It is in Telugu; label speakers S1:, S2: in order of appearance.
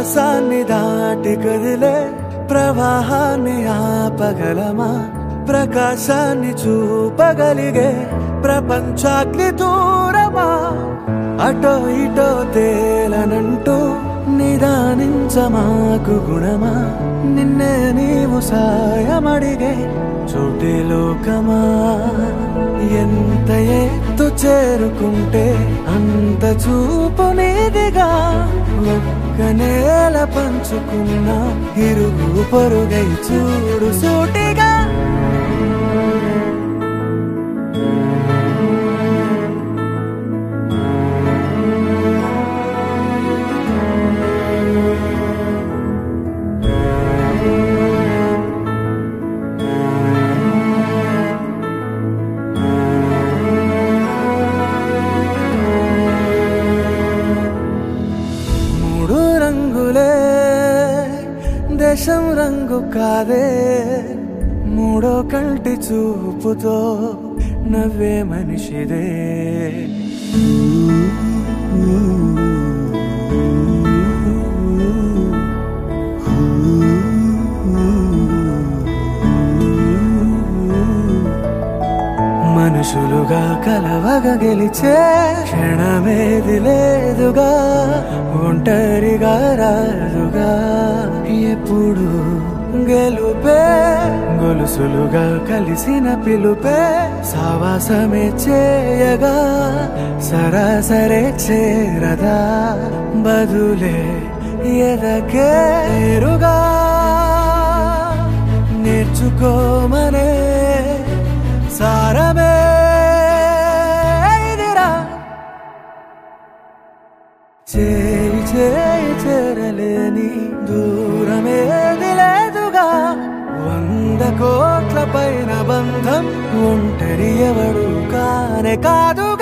S1: ఆకాశాన్ని దాటి కదిలే ప్రవాహాన్ని ఆపగలమా ప్రకాశాన్ని చూపగలిగే ప్రపంచాగ్ని దూరమా అటో ఇటో తేలనంటూ నిదానించమాకు గుణమా నిన్నే నీవు సాయమడిగే చోటి లోకమా ఎంత ఎత్తు చేరుకుంటే అంత చూపు నీదిగా ఒక్క నేల పంచుకున్న ఇరుగు పొరుగై చూడు సూటిగా మూడు రంగులే దేశం రంగు కాదే మూడో కంటి చూపుతో నవ్వే మనిషిదే మనుషులుగా కలవగ గెలిచే క్షణమేది లేదుగా ఒంటరిగా రాదుగా ఎప్పుడు గెలుపే గొలుసులుగా కలిసిన పిలుపే సావాసమే చేయగా సరాసరే చేరదా బదులే ఎదకే ఎరుగా నేర్చుకోమనే సారమే ఇదిరా చేయి చేయి చేరలేని దూరమేది లేదుగా వంద కోట్ల పైన బంధం ఒంటరి ఎవడు కానే కాదుగా